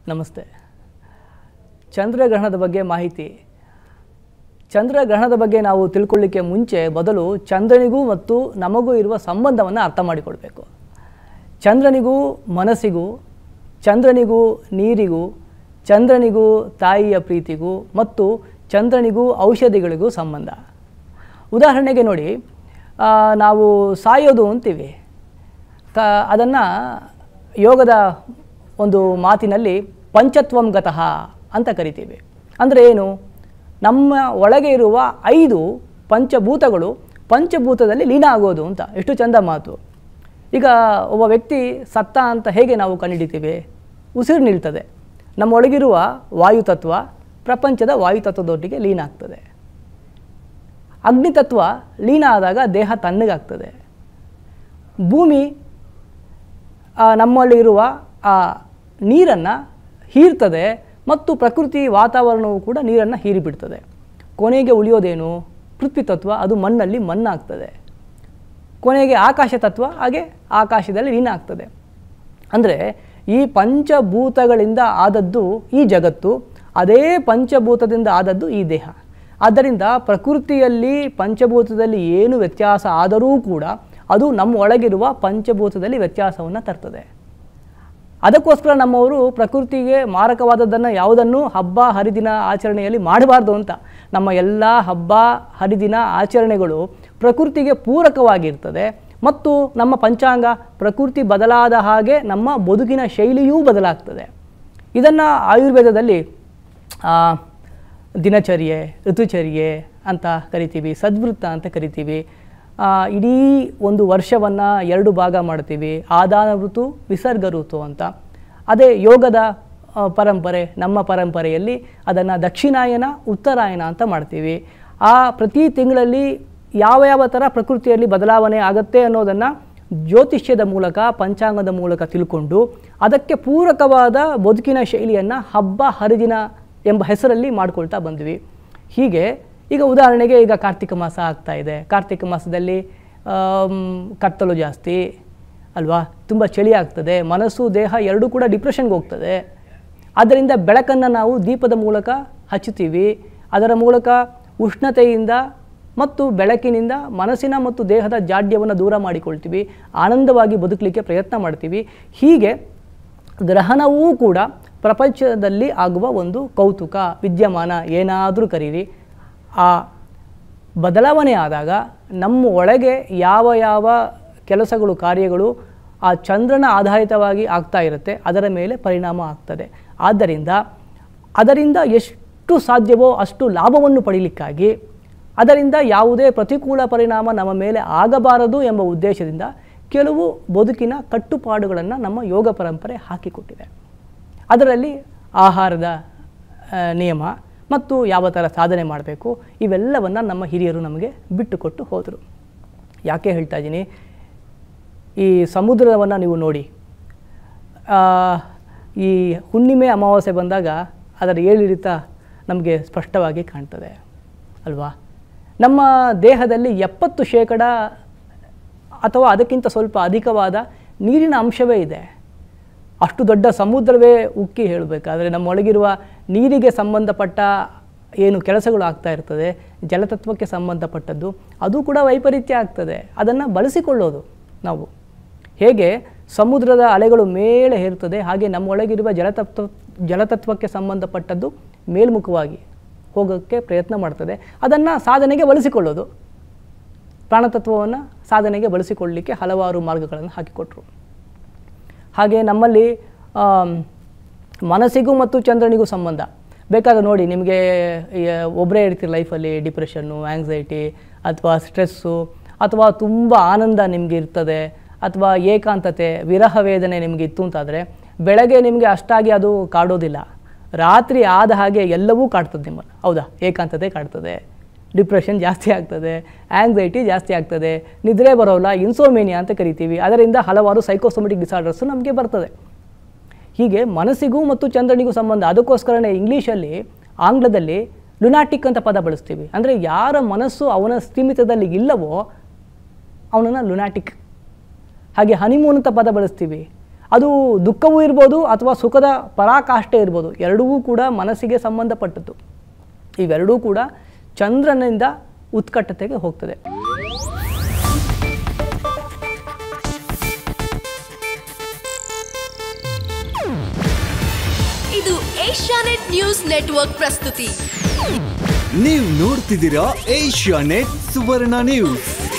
ನಮಸ್ತೆ ಚಂದ್ರಗ್ರಹಣದ ಬಗ್ಗೆ ಮಾಹಿತಿ ಚಂದ್ರಗ್ರಹಣದ ಬಗ್ಗೆ ನಾವು ತಿಳ್ಕೊಳ್ಳಿಕ್ಕೆ ಮುಂಚೆ ಮೊದಲು ಚಂದ್ರನಿಗೂ ಮತ್ತು ನಮಗೂ ಇರುವ ಸಂಬಂಧವನ್ನು ಅರ್ಥ ಮಾಡಿಕೊಳ್ಬೇಕು ಚಂದ್ರನಿಗೂ ಮನಸ್ಸಿಗೂ ಚಂದ್ರನಿಗೂ ನೀರಿಗೂ ಚಂದ್ರನಿಗೂ ತಾಯಿಯ ಪ್ರೀತಿಗೂ ಮತ್ತು ಚಂದ್ರನಿಗೂ ಔಷಧಿಗಳಿಗೂ ಸಂಬಂಧ ಉದಾಹರಣೆಗೆ ನೋಡಿ ಆ, ನಾವು ಸಾಯೋದು ಅಂತೀವಿ ಕ ಅದನ್ನು ಯೋಗದ ಒಂದು ಮಾತಿನಲ್ಲಿ ಪಂಚತ್ವಂ ಗತಃ ಅಂತ ಕರಿತೀವಿ ಅಂದರೆ ಏನು ನಮ್ಮ ಒಳಗೆ ಇರುವ ಐದು ಪಂಚಭೂತಗಳು ಪಂಚಭೂತದಲ್ಲಿ ಲೀನ ಆಗೋದು ಅಂತ ಎಷ್ಟು ಚಂದ ಮಾತು ಈಗ ಒಬ್ಬ ವ್ಯಕ್ತಿ ಸತ್ತ ಅಂತ ಹೇಗೆ ನಾವು ಕಂಡುಹಿಡಿತೀವಿ ಉಸಿರು ನಿಲ್ತದೆ ನಮ್ಮೊಳಗಿರುವ ವಾಯುತತ್ವ ಪ್ರಪಂಚದ ವಾಯುತತ್ವದೊಟ್ಟಿಗೆ ಲೀನ ಆಗ್ತದೆ ಅಗ್ನಿತತ್ವ ಲೀನ ಆದಾಗ ದೇಹ ತಣ್ಣಗಾಗ್ತದೆ ಭೂಮಿ ಆ, ನಮ್ಮಲ್ಲಿರುವ ಆ ನೀರನ್ನು ಹೀರ್ತದೆ ಮತ್ತು ಪ್ರಕೃತಿ ವಾತಾವರಣವು ಕೂಡ ನೀರನ್ನು ಹೀರಿಬಿಡ್ತದೆ ಕೊನೆಗೆ ಉಳಿಯೋದೇನು ಪೃಥ್ವಿ ತತ್ವ ಅದು ಮಣ್ಣಲ್ಲಿ ಮಣ್ಣಾಗ್ತದೆ ಕೊನೆಗೆ ಆಕಾಶ ತತ್ವ ಹಾಗೆ ಆಕಾಶದಲ್ಲಿ ಲೀನ ಆಗ್ತದೆ ಅಂದರೆ ಈ ಪಂಚಭೂತಗಳಿಂದ ಆದದ್ದು ಈ ಜಗತ್ತು ಅದೇ ಪಂಚಭೂತದಿಂದ ಆದದ್ದು ಈ ದೇಹ ಆದ್ದರಿಂದ ಪ್ರಕೃತಿಯಲ್ಲಿ ಪಂಚಭೂತದಲ್ಲಿ ಏನು ವ್ಯತ್ಯಾಸ ಆದರೂ ಕೂಡ ಅದು ನಮ್ಮ ಒಳಗಿರುವ ಪಂಚಭೂತದಲ್ಲಿ ವ್ಯತ್ಯಾಸವನ್ನು ತರ್ತದೆ ಅದಕ್ಕೋಸ್ಕರ ನಮ್ಮವರು ಪ್ರಕೃತಿಗೆ ಮಾರಕವಾದದ್ದನ್ನು ಯಾವುದನ್ನು ಹಬ್ಬ ಹರಿದಿನ ಆಚರಣೆಯಲ್ಲಿ ಮಾಡಬಾರ್ದು ಅಂತ ನಮ್ಮ ಎಲ್ಲ ಹಬ್ಬ ಹರಿದಿನ ಆಚರಣೆಗಳು ಪ್ರಕೃತಿಗೆ ಪೂರಕವಾಗಿರ್ತದೆ ಮತ್ತು ನಮ್ಮ ಪಂಚಾಂಗ ಪ್ರಕೃತಿ ಬದಲಾದ ಹಾಗೆ ನಮ್ಮ ಬದುಕಿನ ಶೈಲಿಯೂ ಬದಲಾಗ್ತದೆ ಇದನ್ನು ಆಯುರ್ವೇದದಲ್ಲಿ ಆ, ದಿನಚರ್ಯೆ ಋತುಚರ್ಯೆ ಅಂತ ಕರಿತೀವಿ ಸದ್ವೃತ್ತ ಅಂತ ಕರಿತೀವಿ ಆ, ಇಡೀ ಒಂದು ವರ್ಷವನ್ನು ಎರಡು ಭಾಗ ಮಾಡ್ತೀವಿ ಆದಾನ ಋತು ವಿಸರ್ಗ ಋತು ಅಂತ ಅದೇ ಯೋಗದ ಆ, ಪರಂಪರೆ ನಮ್ಮ ಪರಂಪರೆಯಲ್ಲಿ ಅದನ್ನು ದಕ್ಷಿಣಾಯನ ಉತ್ತರಾಯಣ ಅಂತ ಮಾಡ್ತೀವಿ ಆ ಪ್ರತಿ ತಿಂಗಳಲ್ಲಿ ಯಾವ ಯಾವ ಥರ ಪ್ರಕೃತಿಯಲ್ಲಿ ಬದಲಾವಣೆ ಆಗುತ್ತೆ ಅನ್ನೋದನ್ನು ಜ್ಯೋತಿಷ್ಯದ ಮೂಲಕ ಪಂಚಾಂಗದ ಮೂಲಕ ತಿಳ್ಕೊಂಡು ಅದಕ್ಕೆ ಪೂರಕವಾದ ಬದುಕಿನ ಶೈಲಿಯನ್ನು ಹಬ್ಬ ಹರಿದಿನ ಎಂಬ ಹೆಸರಲ್ಲಿ ಮಾಡ್ಕೊಳ್ತಾ ಬಂದ್ವಿ ಹೀಗೆ ಈಗ ಉದಾಹರಣೆಗೆ ಈಗ ಕಾರ್ತಿಕ ಮಾಸ ಆಗ್ತಾ ಇದೆ ಕಾರ್ತಿಕ ಮಾಸದಲ್ಲಿ ಆಮ್, ಕತ್ತಲು ಜಾಸ್ತಿ ಅಲ್ವಾ ತುಂಬ ಚಳಿ ಆಗ್ತದೆ ಮನಸ್ಸು ದೇಹ ಎರಡೂ ಕೂಡ ಡಿಪ್ರೆಷನ್ಗೆ ಹೋಗ್ತದೆ ಆದ್ದರಿಂದ ಬೆಳಕನ್ನು ನಾವು ದೀಪದ ಮೂಲಕ ಹಚ್ಚುತ್ತೀವಿ ಅದರ ಮೂಲಕ ಉಷ್ಣತೆಯಿಂದ ಮತ್ತು ಬೆಳಕಿನಿಂದ ಮನಸ್ಸಿನ ಮತ್ತು ದೇಹದ ಜಾಡ್ಯವನ್ನು ದೂರ ಮಾಡಿಕೊಳ್ತೀವಿ ಆನಂದವಾಗಿ ಬದುಕಲಿಕ್ಕೆ ಪ್ರಯತ್ನ ಮಾಡ್ತೀವಿ ಹೀಗೆ ಗ್ರಹಣವೂ ಕೂಡ ಪ್ರಪಂಚದಲ್ಲಿ ಆಗುವ ಒಂದು ಕೌತುಕ ವಿದ್ಯಮಾನ ಏನಾದರೂ ಕರೀರಿ ಆ ಬದಲಾವಣೆ ಆದಾಗ ನಮ್ಮ ಒಳಗೆ ಯಾವ ಯಾವ ಕೆಲಸಗಳು ಕಾರ್ಯಗಳು ಆ ಚಂದ್ರನ ಆಧಾರಿತವಾಗಿ ಆಗ್ತಾ ಇರುತ್ತೆ ಅದರ ಮೇಲೆ ಪರಿಣಾಮ ಆಗ್ತದೆ ಆದ್ದರಿಂದ ಅದರಿಂದ ಎಷ್ಟು ಸಾಧ್ಯವೋ ಅಷ್ಟು ಲಾಭವನ್ನು ಪಡೀಲಿಕ್ಕಾಗಿ ಅದರಿಂದ ಯಾವುದೇ ಪ್ರತಿಕೂಲ ಪರಿಣಾಮ ನಮ್ಮ ಮೇಲೆ ಆಗಬಾರದು ಎಂಬ ಉದ್ದೇಶದಿಂದ ಕೆಲವು ಬದುಕಿನ ಕಟ್ಟುಪಾಡುಗಳನ್ನು ನಮ್ಮ ಯೋಗ ಪರಂಪರೆ ಹಾಕಿಕೊಟ್ಟಿದೆ ಅದರಲ್ಲಿ ಆಹಾರದ ಆ, ನಿಯಮ ಮತ್ತು ಯಾವ ಥರ ಸಾಧನೆ ಮಾಡಬೇಕು ಇವೆಲ್ಲವನ್ನು ನಮ್ಮ ಹಿರಿಯರು ನಮಗೆ ಬಿಟ್ಟುಕೊಟ್ಟು ಹೋದರು ಯಾಕೆ ಹೇಳ್ತಾ ಇದ್ದೀನಿ ಈ ಸಮುದ್ರವನ್ನು ನೀವು ನೋಡಿ ಆ, ಈ ಹುಣ್ಣಿಮೆ ಅಮಾವಾಸ್ಯೆ ಬಂದಾಗ ಅದರ ಏಳಿಳಿತ ನಮಗೆ ಸ್ಪಷ್ಟವಾಗಿ ಕಾಣ್ತದೆ ಅಲ್ವಾ ನಮ್ಮ ದೇಹದಲ್ಲಿ ಎಪ್ಪತ್ತು ಶೇಕಡ ಅಥವಾ ಅದಕ್ಕಿಂತ ಸ್ವಲ್ಪ ಅಧಿಕವಾದ ನೀರಿನ ಅಂಶವೇ ಇದೆ ಅಷ್ಟು ದೊಡ್ಡ ಸಮುದ್ರವೇ ಉಕ್ಕಿ ಹೇಳಬೇಕಾದ್ರೆ ನಮ್ಮೊಳಗಿರುವ ನೀರಿಗೆ ಸಂಬಂಧಪಟ್ಟ ಏನು ಕೆಲಸಗಳು ಆಗ್ತಾ ಇರ್ತದೆ ಜಲತತ್ವಕ್ಕೆ ಸಂಬಂಧಪಟ್ಟದ್ದು ಅದು ಕೂಡ ವೈಪರೀತ್ಯ ಆಗ್ತದೆ ಅದನ್ನು ಬಳಸಿಕೊಳ್ಳೋದು ನಾವು ಹೇಗೆ ಸಮುದ್ರದ ಅಲೆಗಳು ಮೇಲೆ ಹೇರ್ತದೆ ಹಾಗೆ ನಮ್ಮೊಳಗಿರುವ ಜಲತತ್ವ ಜಲತತ್ವಕ್ಕೆ ಸಂಬಂಧಪಟ್ಟದ್ದು ಮೇಲ್ಮುಖವಾಗಿ ಹೋಗೋಕ್ಕೆ ಪ್ರಯತ್ನ ಮಾಡ್ತದೆ ಅದನ್ನು ಸಾಧನೆಗೆ ಬಳಸಿಕೊಳ್ಳೋದು ಪ್ರಾಣತತ್ವವನ್ನು ಸಾಧನೆಗೆ ಬಳಸಿಕೊಳ್ಳಲಿಕ್ಕೆ ಹಲವಾರು ಮಾರ್ಗಗಳನ್ನು ಹಾಕಿಕೊಟ್ರು ಹಾಗೆ ನಮ್ಮಲ್ಲಿ ಆಮ್, ಮನಸ್ಸಿಗೂ ಮತ್ತು ಚಂದ್ರನಿಗೂ ಸಂಬಂಧ ಬೇಕಾದ್ರೆ ನೋಡಿ ನಿಮಗೆ ಒಬ್ಬರೇ ಇರ್ತೀರಿ ಲೈಫಲ್ಲಿ ಡಿಪ್ರೆಷನ್ನು ಆ್ಯಂಗ್ಸೈಟಿ ಅಥವಾ ಸ್ಟ್ರೆಸ್ಸು ಅಥವಾ ತುಂಬ ಆನಂದ ನಿಮಗೆ ಇರ್ತದೆ ಅಥವಾ ಏಕಾಂತತೆ ವಿರಹ ವೇದನೆ ನಿಮಗೆ ಇತ್ತು ಅಂತಾದರೆ ಬೆಳಗ್ಗೆ ನಿಮಗೆ ಅಷ್ಟಾಗಿ ಅದು ಕಾಡೋದಿಲ್ಲ ರಾತ್ರಿ ಆದ ಹಾಗೆ ಎಲ್ಲವೂ ಕಾಡ್ತದೆ ನಿಮ್ಮನ್ನು ಹೌದಾ ಏಕಾಂತತೆ ಕಾಡ್ತದೆ ಡಿಪ್ರೆಷನ್ ಜಾಸ್ತಿ ಆಗ್ತದೆ ಆ್ಯಂಗ್ಸೈಟಿ ಜಾಸ್ತಿ ಆಗ್ತದೆ ನಿದ್ರೆ ಬರೋಲ್ಲ ಇನ್ಸೋಮೇನಿಯಾ ಅಂತ ಕರಿತೀವಿ ಅದರಿಂದ ಹಲವಾರು ಸೈಕೋಸೊಮೆಟಿಕ್ ಡಿಸಾರ್ಡರ್ಸು ನಮಗೆ ಬರ್ತದೆ ಹೀಗೆ ಮನಸ್ಸಿಗೂ ಮತ್ತು ಚಂದ್ರನಿಗೂ ಸಂಬಂಧ ಅದಕ್ಕೋಸ್ಕರನೇ ಇಂಗ್ಲೀಷಲ್ಲಿ ಆಂಗ್ಲದಲ್ಲಿ ಲುನಾಟಿಕ್ ಅಂತ ಪದ ಬಳಸ್ತೀವಿ ಅಂದರೆ ಯಾರ ಮನಸ್ಸು ಅವನ ಸ್ಥಿಮಿತದಲ್ಲಿ ಇಲ್ಲವೋ ಅವನನ್ನು ಲುನಾಟಿಕ್ ಹಾಗೆ ಹನಿಮೂನ್ ಅಂತ ಪದ ಬಳಸ್ತೀವಿ ಅದು ದುಃಖವೂ ಇರ್ಬೋದು ಅಥವಾ ಸುಖದ ಪರಾಕಾಷ್ಠೆ ಇರ್ಬೋದು ಎರಡೂ ಕೂಡ ಮನಸ್ಸಿಗೆ ಸಂಬಂಧಪಟ್ಟದ್ದು ಇವೆರಡೂ ಕೂಡ ಚಂದ್ರನಿಂದ ಉತ್ಕಟತೆಗೆ ಹೋಗ್ತದೆ ಇದು ಏಷ್ಯಾನೆಟ್ ನ್ಯೂಸ್ ನೆಟ್ವರ್ಕ್ ಪ್ರಸ್ತುತಿ ನೀವು ನೋಡ್ತಿದ್ದೀರಾ ಏಷ್ಯಾ ನೆಟ್ ಸುವರ್ಣ ನ್ಯೂಸ್